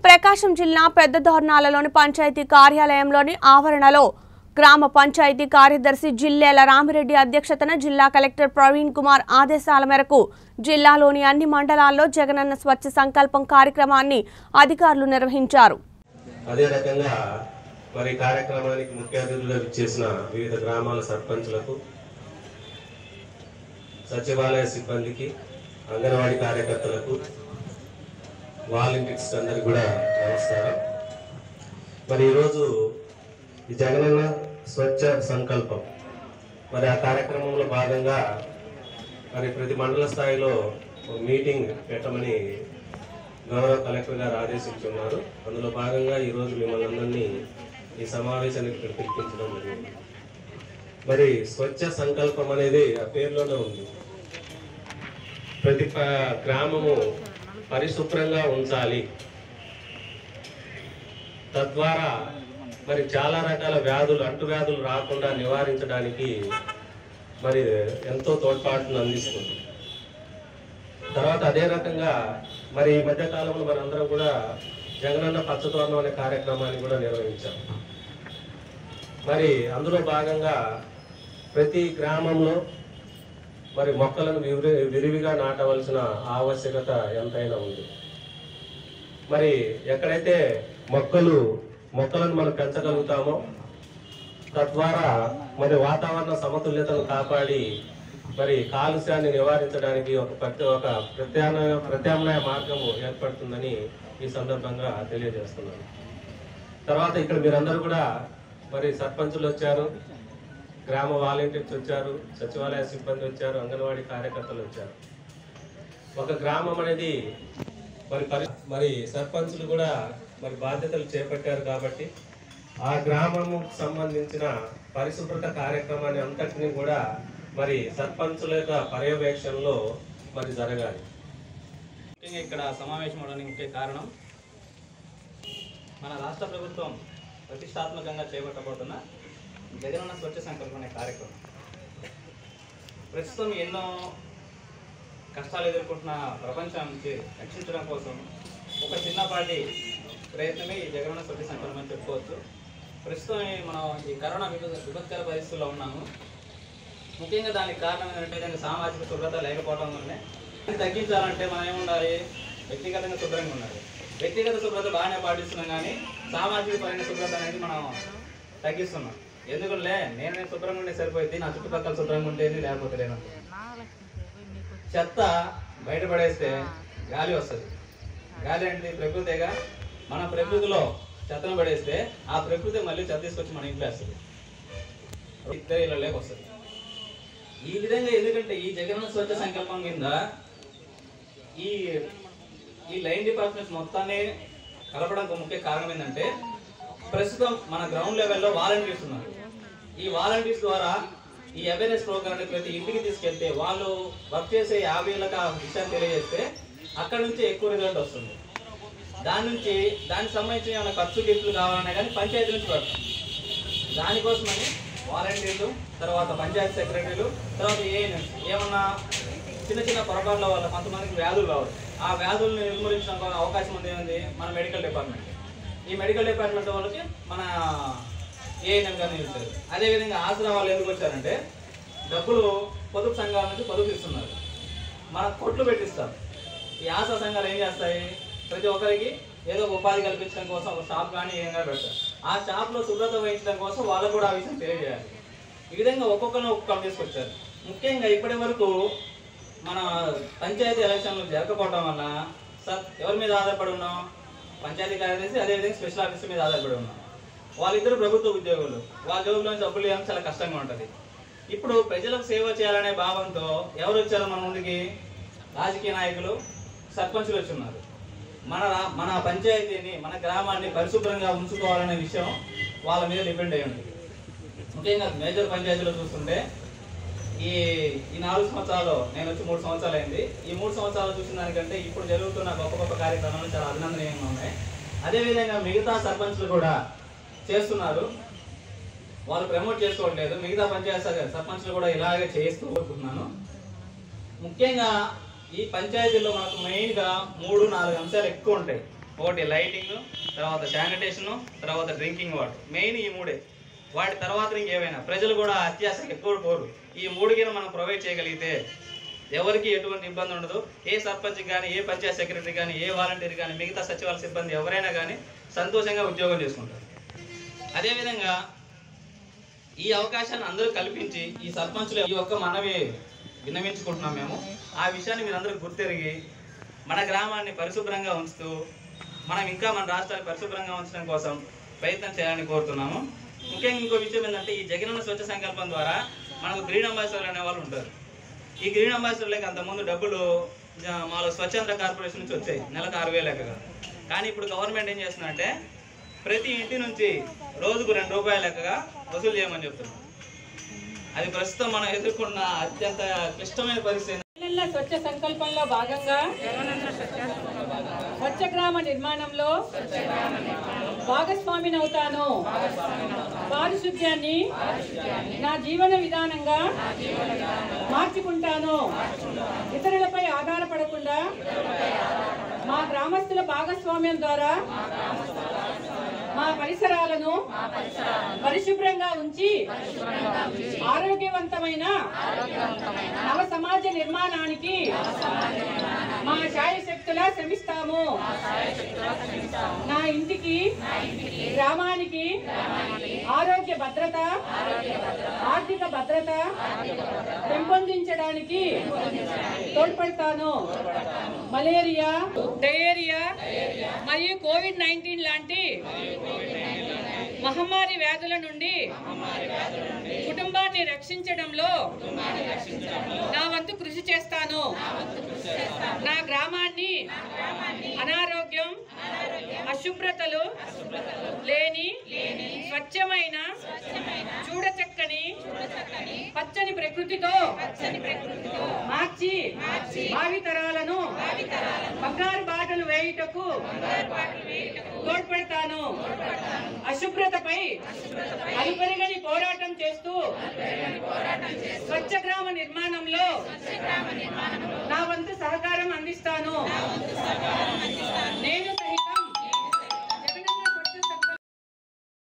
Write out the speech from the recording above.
ప్రకాశం జిల్లా పెద్ద దోర్నాలలోని పంచాయతీ కార్యాలయంలోని ఆవరణలో గ్రామ పంచాయతీ కార్యదర్శి జిల్లేల రామిరెడ్డి అధ్యక్షతన జిల్లా కలెక్టర్ ప్రవీణ్ కుమార్ ఆదేశాల మేరకు జిల్లాలోని అన్ని మండలాల్లో జగనన్న స్వచ్ఛ సంకల్పం కార్యక్రమాన్ని అధికారులు నిర్వహించారు అదే రకంగా మరి కార్యక్రమానికి ముఖ్య అతిథులుగా విచ్చేసిన వివిధ గ్రామాల సర్పంచులకు సచివాలయ సిబ్బందికి అంగన్వాడీ కార్యకర్తలకు వాలంటీర్స్ అందరికి కూడా నమస్కారం మరి ఈరోజు ఈ జగనన్న స్వచ్ఛ సంకల్పం మరి ఆ కార్యక్రమంలో భాగంగా మరి ప్రతి మండల స్థాయిలో ఒక మీటింగ్ పెట్టమని గౌరవ కలెక్టర్ గారు ఆదేశించున్నారు అందులో భాగంగా ఈరోజు మిమ్మల్ని అందరినీ ఈ సమావేశానికి ఇక్కడ పిలిపించడం జరిగింది మరి స్వచ్ఛ సంకల్పం అనేది ఆ పేరులోనే ఉంది ప్రతి ప- గ్రామము పరిశుభ్రంగా ఉంచాలి తద్వారా మరి చాలా రకాల వ్యాధులు అంటువ్యాధులు రాకుండా నివారించడానికి మరి ఎంతో తోడ్పాటును అందిస్తుంది తర్వాత అదే రకంగా మరి ఈ మధ్య కాలంలో మరి అందరం కూడా జగనన్న పచ్చతోరణం అనే కార్యక్రమాన్ని కూడా నిర్వహించాం మరి అందులో భాగంగా ప్రతి గ్రామంలో మరి మొక్కలను విరి విరివిగా నాటవలసిన ఆవశ్యకత ఎంతైనా ఉంది మరి ఎక్కడైతే మొక్కలు మొక్కలను మనం పెంచగలుగుతామో తద్వారా మరి వాతావరణ సమతుల్యతను కాపాడి మరి కాలుష్యాన్ని నివారించడానికి ఒక ప్రతి ఒక ప్రత్యామ్నాయ ప్రత్యామ్నాయ మార్గము ఏర్పడుతుందని ఈ సందర్భంగా తెలియజేస్తున్నాను తర్వాత ఇక్కడ మీరందరూ కూడా మరి సర్పంచులు వచ్చారు గ్రామ వాలంటీర్స్ వచ్చారు సచివాలయ సిబ్బంది వచ్చారు అంగన్వాడీ కార్యకర్తలు వచ్చారు ఒక గ్రామం అనేది మరి పరి మరి సర్పంచులు కూడా మరి బాధ్యతలు చేపట్టారు కాబట్టి ఆ గ్రామము సంబంధించిన పరిశుభ్రత కార్యక్రమాన్ని అంతటిని కూడా మరి సర్పంచుల యొక్క పర్యవేక్షణలో మరి జరగాలి ముఖ్యంగా ఇక్కడ సమావేశం అవడానికి ముఖ్య కారణం మన రాష్ట్ర ప్రభుత్వం ప్రతిష్టాత్మకంగా చేపట్టబోతున్న జగనన్న స్వచ్ఛ సంకల్పం అనే కార్యక్రమం ప్రస్తుతం ఎన్నో కష్టాలు ఎదుర్కొంటున్న ప్రపంచం నుంచి రక్షించడం కోసం ఒక చిన్నపాటి ప్రయత్నమే ఈ జగనన్న స్వచ్ఛ సంకల్పం అని చెప్పుకోవచ్చు ప్రస్తుతం ఈ మనం ఈ కరోనా విప విపత్కర పరిస్థితుల్లో ఉన్నాము ముఖ్యంగా దానికి కారణం ఏంటంటే దానికి సామాజిక శుభ్రత లేకపోవడం వల్లనే ఇది తగ్గించాలంటే మనం ఏముండాలి వ్యక్తిగతంగా శుభ్రంగా ఉండాలి వ్యక్తిగత శుభ్రత బాగానే పాటిస్తున్నాం కానీ సామాజిక పరమైన శుభ్రత అనేది మనం తగ్గిస్తున్నాం ఎందుకంటే నేను నేను శుభ్రంగా ఉంటే సరిపోయింది నా చుట్టుపక్కల శుభ్రంగా ఉండేది లేకపోతే లేదు చెత్త బయటపడేస్తే గాలి వస్తుంది గాలి అంటే ప్రకృతిగా మన ప్రకృతిలో చెత్తను పడేస్తే ఆ ప్రకృతి మళ్ళీ చెత్త తీసుకొచ్చి మన ఇంట్లో వేస్తుంది ఇద్దరు ఇళ్ళ వస్తుంది ఈ విధంగా ఎందుకంటే ఈ జగనన్న స్వచ్ఛ సంకల్పం కింద ఈ ఈ లైన్ డిపార్ట్మెంట్స్ మొత్తాన్ని కలపడానికి ముఖ్య కారణం ఏంటంటే ప్రస్తుతం మన గ్రౌండ్ లెవెల్లో వాలంటీర్స్ ఉన్నారు ఈ వాలంటీర్స్ ద్వారా ఈ అవేర్నెస్ ప్రోగ్రామ్ని ప్రతి ఇంటికి తీసుకెళ్తే వాళ్ళు వర్క్ చేసే యాభై ఏళ్ళకి ఆ విషయాన్ని తెలియజేస్తే అక్కడ నుంచి ఎక్కువ రిజల్ట్ వస్తుంది దాని నుంచి దానికి సంబంధించిన ఏమైనా ఖర్చు గిఫ్ట్లు కావాలన్నా కానీ పంచాయతీ నుంచి పడతాం దానికోసమని వాలంటీర్లు తర్వాత పంచాయతీ సెక్రటరీలు తర్వాత ఏఎన్ఎం ఏమన్నా చిన్న చిన్న పొరపాట్ల వల్ల కొంతమందికి వ్యాధులు రావచ్చు ఆ వ్యాధుల్ని నిర్మూలించడానికి అవకాశం ఉంది ఏంది మన మెడికల్ డిపార్ట్మెంట్ ఈ మెడికల్ డిపార్ట్మెంట్ వాళ్ళకి మన ఏఎన్ఎం గారిని ఇస్తారు అదేవిధంగా ఆసరా వాళ్ళు ఎందుకు వచ్చారంటే డబ్బులు పొదుపు సంఘాల నుంచి పొదుపు ఇస్తున్నారు మన కొట్లు పెట్టిస్తారు ఈ ఆశా సంఘాలు ఏం చేస్తాయి ప్రతి ఒక్కరికి ఏదో ఒక ఉపాధి కల్పించడం కోసం ఒక షాప్ కానీ ఏం కానీ పెడతారు ఆ షాప్లో శుభ్రత వహించడం కోసం వాళ్ళకు కూడా ఆ విషయం తెలియజేయాలి ఈ విధంగా ఒక్కొక్కరిని ఒక్కొక్కరు తీసుకొచ్చారు ముఖ్యంగా ఇప్పటి వరకు మన పంచాయతీ ఎలక్షన్లు జరగకపోవడం వల్ల సార్ ఎవరి మీద ఆధారపడి ఉన్నాం పంచాయతీ కార్యదర్శి అదేవిధంగా స్పెషల్ ఆఫీసర్ మీద ఆధారపడి ఉన్నాం వాళ్ళిద్దరు ప్రభుత్వ ఉద్యోగులు వాళ్ళ జోబులో డబ్బులు ఇవ్వడం చాలా కష్టంగా ఉంటుంది ఇప్పుడు ప్రజలకు సేవ చేయాలనే భావంతో ఎవరు వచ్చారో మన ముందుకి రాజకీయ నాయకులు సర్పంచులు వచ్చి ఉన్నారు మన రా- మన పంచాయతీని మన గ్రామాన్ని పరిశుభ్రంగా ఉంచుకోవాలనే విషయం వాళ్ళ మీద డిపెండ్ అయి ఉంది ముఖ్యంగా మేజర్ పంచాయతీలో చూస్తుంటే ఈ ఈ నాలుగు సంవత్సరాలు నేను వచ్చి మూడు సంవత్సరాలు అయింది ఈ మూడు సంవత్సరాలు చూసిన దానికంటే ఇప్పుడు జరుగుతున్న గొప్ప గొప్ప కార్యక్రమాలు చాలా అభినందనీయంగా ఉన్నాయి అదేవిధంగా మిగతా సర్పంచ్లు కూడా చేస్తున్నారు వాళ్ళు ప్రమోట్ చేసుకోవట్లేదు మిగతా పంచాయతీ సర్- సర్పంచ్లు కూడా ఇలాగే చేస్తూ కోరుకుంటున్నాను ముఖ్యంగా ఈ పంచాయతీల్లో మనకు మెయిన్గా మూడు నాలుగు అంశాలు ఎక్కువ ఉంటాయి ఒకటి లైటింగ్ తర్వాత శానిటేషన్ తర్వాత డ్రింకింగ్ వాటర్ మెయిన్ ఈ మూడే వాటి తర్వాత ఇంకేమైనా ప్రజలు కూడా అత్యాశ ఎక్కువ కోరు ఈ మూడు గిన మనం ప్రొవైడ్ చేయగలిగితే ఎవరికి ఎటువంటి ఇబ్బంది ఉండదు ఏ సర్పంచ్ కానీ ఏ పంచాయత్ సెక్రటరీ కానీ ఏ వాలంటీర్ కానీ మిగతా సచివాలయ సిబ్బంది ఎవరైనా కానీ సంతోషంగా ఉద్యోగం చేసుకుంటారు అదేవిధంగా ఈ అవకాశాన్ని అందరూ కల్పించి ఈ సర్పంచులు ఈ ఒక్క మనవి విన్నవించుకుంటున్నాం మేము ఆ విషయాన్ని మీరు అందరూ గుర్తెరిగి మన గ్రామాన్ని పరిశుభ్రంగా ఉంచుతూ మనం ఇంకా మన రాష్ట్రాన్ని పరిశుభ్రంగా ఉంచడం కోసం ప్రయత్నం చేయాలని కోరుతున్నాము ముఖ్యంగా ఇంకో విషయం ఏంటంటే ఈ జగనన్న స్వచ్ఛ సంకల్పం ద్వారా మనకు గ్రీన్ అంబాసిడర్ అనే వాళ్ళు ఉంటారు ఈ గ్రీన్ అంబాసిడర్లకి అంతకుముందు డబ్బులు ఆ, మాలో స్వచ్ఛంద కార్పొరేషన్ నుంచి వచ్చాయి నెలకు ఆరు వేలు లెక్కగా కానీ ఇప్పుడు గవర్నమెంట్ ఏం చేస్తుందంటే ప్రతి ఇంటి నుంచి రోజుకు రెండు రూపాయల లెక్కగా వసూలు చేయమని చెప్తున్నారు అది ప్రస్తుతం మనం ఎదుర్కొన్న అత్యంత క్లిష్టమైన పరిస్థితి జగనన్న స్వచ్ఛ సంకల్పంలో భాగంగా స్వచ్ఛ గ్రామ నిర్మాణంలో భాగస్వామిని అవుతాను పారిశుద్ధ్యాన్ని నా జీవన విధానంగా మార్చుకుంటాను ఇతరులపై ఆధారపడకుండా మా గ్రామస్తుల భాగస్వామ్యం ద్వారా మా పరిసరాలను పరిశుభ్రంగా ఉంచి ఆరోగ్యవంతమైన నవ సమాజ నిర్మాణానికి మా శాయశక్తులా శ్రమిస్తాము నా ఇంటికి గ్రామానికి ఆరోగ్య భద్రత ఆర్థిక భద్రత పెంపొందించడానికి తోడ్పడతాను మలేరియా డయేరియా మరియు కోవిడ్ నైన్టీన్ లాంటి మహమ్మారి వ్యాధుల నుండి కుటుంబాన్ని రక్షించడంలో నా వంతు కృషి చేస్తాను నా గ్రామాన్ని అనారోగ్యం అశుభ్రతలు లేని స్వచ్ఛమైన చూడచక్కని పచ్చని ప్రకృతితో మార్చి భావితరాలను బంగారు బాటలు వేయుటకు తోడ్పడతాను అశుభ్రతపై అలుపెరగని పోరాటం చేస్తూ స్వచ్ఛ గ్రామ నిర్మాణంలో నా వంతు సహకారం అందిస్తాను